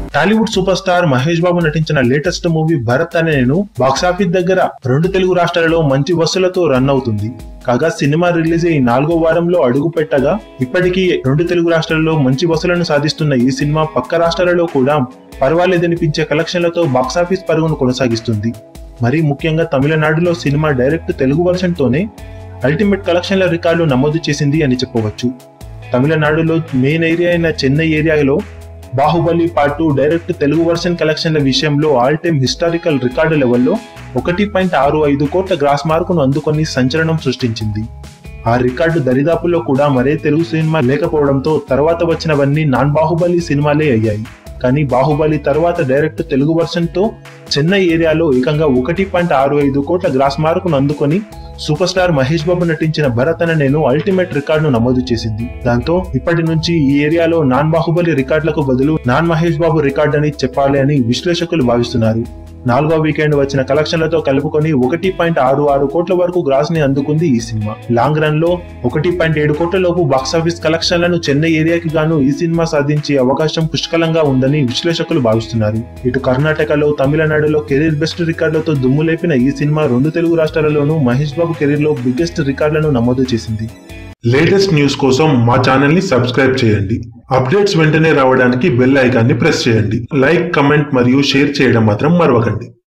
Tollywood super star Mahesh Babu నటించిన latest movie Bharat అనే నేను బాక్సాఫీస్ దగ్గర రెండు తెలుగు రాష్ట్రాలలో మంచి వసూలతో రన్ అవుతుంది కాగా సినిమా రిలీజ్ అయి నాలుగో వారంలో అడుగు పెట్టగా ఇప్పటికీ రెండు తెలుగు రాష్ట్రాలలో మంచి వసూలను సాధిస్తున్న ఈ సినిమా పక్క రాష్ట్రాలలో కూడా పర్వాలేదనిపించే కలెక్షన్లతో బాక్సాఫీస్ పరుగును కొనసాగిస్తుంది మరీ ముఖ్యంగా తమిళనాడులో సినిమా డైరెక్ట్ తెలుగు వర్షన్ తోనే అల్టిమేట్ కలెక్షన్ల రికార్డు నమోదు చేసింది అని చెప్పవచ్చు తమిళనాడులో మెయిన్ ఏరియా అయిన చెన్నై ఏరియాలో Baahubali part two direct Telugu version కలెక్షన్ల విషయంలో ఆల్ టైమ్ హిస్టారికల్ రికార్డు లెవెల్లో ఒకటి పాయింట్ ఆరు ఐదు కోట్ల గ్రాస్ మార్కును అందుకొని సంచలనం సృష్టించింది ఆ రికార్డు దరిదాపులో కూడా మరే తెలుగు సినిమా లేకపోవడంతో తర్వాత వచ్చినవన్నీ నాన్ బాహుబలి సినిమాలే అయ్యాయి కానీ బాహుబలి తర్వాత డైరెక్ట్ తెలుగు వర్షన్ తో చెన్నై ఏరియాలో ఏకంగా ఒకటి పాయింట్ ఆరు ఐదు కోట్ల గ్రాస్ మార్కును అందుకొని సూపర్ స్టార్ మహేష్ బాబు నటించిన భరత్ అనే నేను అల్టిమేట్ రికార్డును నమోదు చేసింది దాంతో ఇప్పటి నుంచి ఈ ఏరియాలో నాన్ బాహుబలి రికార్డులకు బదులు నాన్ మహేష్ బాబు రికార్డ్ అని చెప్పాలి అని విశ్లేషకులు భావిస్తున్నారు నాలుగో వీకెండ్ వచ్చిన కలెక్షన్లతో కలుపుకొని ఒకటి పాయింట్ ఆరు ఆరు కోట్ల వరకు గ్రాస్ ని అందుకుంది ఈ సినిమా లాంగ్ రన్ లో ఒకటి పాయింట్ ఏడు కోట్ల లోపు బాక్సాఫీస్ కలెక్షన్లను చెన్నై ఏరియాకి గాను ఈ సినిమా సాధించే అవకాశం పుష్కలంగా ఉందని విశ్లేషకులు భావిస్తున్నారు ఇటు కర్ణాటకలో తమిళనాడులో కెరీర్ బెస్ట్ రికార్డులతో దుమ్ము లేపిన ఈ సినిమా రెండు తెలుగు రాష్ట్రాలలోనూ మహేష్ బాబు కెరీర్ లో బిగ్గెస్ట్ రికార్డులను నమోదు చేసింది లేటెస్ట్ న్యూస్ కోసం మా ఛానల్ ని సబ్స్క్రైబ్ చేయండి అప్డేట్స్ వెంటనే రావడానికి బెల్ ఐకాన్ని ప్రెస్ చేయండి లైక్ కమెంట్ మరియు షేర్ చేయడం మాత్రం మరవకండి